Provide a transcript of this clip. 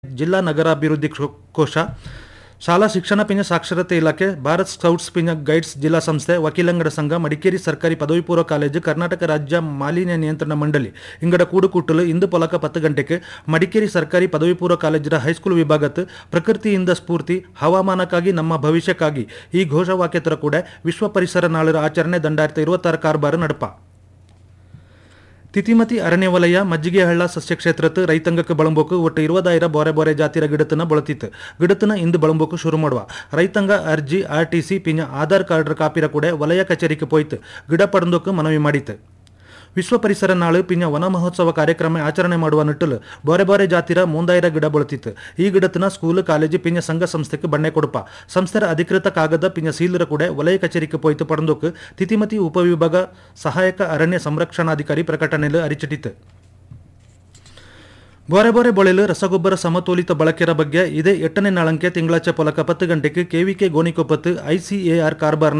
ಜಿಲ್ಲಾ ನಗರಾಭಿವೃದ್ಧಿ ಕೋ- ಕೋಶ ಶಾಲಾ ಶಿಕ್ಷಣ ಪಿಂಜ ಸಾಕ್ಷರತೆ ಇಲಾಖೆ ಭಾರತ್ ಸ್ಕೌಟ್ಸ್ ಪಿಂಜ ಗೈಡ್ಸ್ ಜಿಲ್ಲಾ ಸಂಸ್ಥೆ ವಕೀಲಂಗಡ ಸಂಘ ಮಡಿಕೇರಿ ಸರ್ಕಾರಿ ಪದವಿ ಪೂರ್ವ ಕಾಲೇಜು ಕರ್ನಾಟಕ ರಾಜ್ಯ ಮಾಲಿನ್ಯ ನಿಯಂತ್ರಣ ಮಂಡಳಿ ಇಂಗಡ ಕೂಡುಕೂಟಲು ಇಂದು ಪೊಲಕ ಪತ್ತು ಗಂಟೆಗೆ ಮಡಿಕೇರಿ ಸರ್ಕಾರಿ ಪದವಿ ಪೂರ್ವ ಕಾಲೇಜಿನ ಹೈಸ್ಕೂಲ್ ವಿಭಾಗತ್ ಪ್ರಕೃತಿಯಿಂದ ಸ್ಫೂರ್ತಿ ಹವಾಮಾನಕ್ಕಾಗಿ ನಮ್ಮ ಭವಿಷ್ಯಕ್ಕಾಗಿ ಈ ಘೋಷವಾಕ್ಯತರ ಕೂಡ ವಿಶ್ವ ಪರಿಸರ ನಾಳರ ಆಚರಣೆ ದಂಡಾಯಿರത്തി ഇരുപത്താറ് ಕಾರ್ಬಾರ್ ನಡಪ ತಿತಿಮತಿ ಅರಣ್ಯ ವಲಯ ಮಜ್ಜಿಗೆ ಹಳ್ಳ ಸಸ್ಯ ಕ್ಷೇತ್ರತ್ತು ರೈತಾಂಗಕ್ಕೆ ಬಳಂಬೋಕು ಒಟ್ಟು ಇರುವದಾಯಿರ ಬೋರೆ ಬೋರೆ ಜಾತಿರ ಗಿಡತನ ಬಳತಿತ್ತು ಗಿಡತನ ಇಂದು ಬಳಂಬೋಕು ಶುರು ಮಾಡುವ ರೈತಾಂಗ ಅರ್ಜಿ ಆರ್ ಟಿ ಸಿ ಪಿಂಜ ಆಧಾರ್ ಕಾರ್ಡ್ ಕಾಪಿರ ಕೂಡ ವಲಯ ಕಚೇರಿಗೆ ಪೋಯ್ತು ಗಿಡ ಪಡೆದೋಕು ಮನವಿ ಮಾಡಿತ್ತು ವಿಶ್ವ ಪರಿಸರ ನಾಳು ಪಿಂಜ ವನ ಮಹೋತ್ಸವ ಕಾರ್ಯಕ್ರಮ ಆಚರಣೆ ಮಾಡುವ ನಿಟ್ಟಲು ಬೋರೆ ಬೋರೆ ಜಾತಿರ ಮೂಂದಾಯಿರ ಗಿಡ ಬಳತಿತ್ತು ಈ ಗಿಡತನ ಸ್ಕೂಲ್ ಕಾಲೇಜು ಪಿಂಜ ಸಂಘ ಸಂಸ್ಥೆಗೆ ಬಣ್ಣೆ ಕೊಡುಪ ಸಂಸ್ಥೆರ ಅಧಿಕೃತ ಕಾಗದ ಪಿಂಜ ಸೀಲರ ಕೂಡ ವಲಯ ಕಚೇರಿಗೆ ಪೋಯ್ತು ಪಡೆದೋಕು ತಿತಿಮತಿ ಉಪವಿಭಾಗ ಸಹಾಯಕ ಅರಣ್ಯ ಸಂರಕ್ಷಣಾಧಿಕಾರಿ ಪ್ರಕಟಣೆಯಲ್ಲಿ ಅರಿಚಿಟ್ಟಿತು ಬೋರೆ ಬೋರೆ ಬೊಳೆಲು ರಸಗೊಬ್ಬರ ಸಮತೋಲಿತ ಬಳಕೆರ ಬಗ್ಗೆ ಇದೇ ಎಟ್ಟನೇ ನಾಳಂಕೆ ತಿಂಗಳಾಚೆ ಪೊಲಕ ಪತ್ತು ಗಂಟೆಗೆ ಕೆವಿಕೆ ಗೋಣಿಕೊಪ್ಪತ್ತು ಐಸಿಎಆರ್ ಕಾರ್ಬಾರ್ನ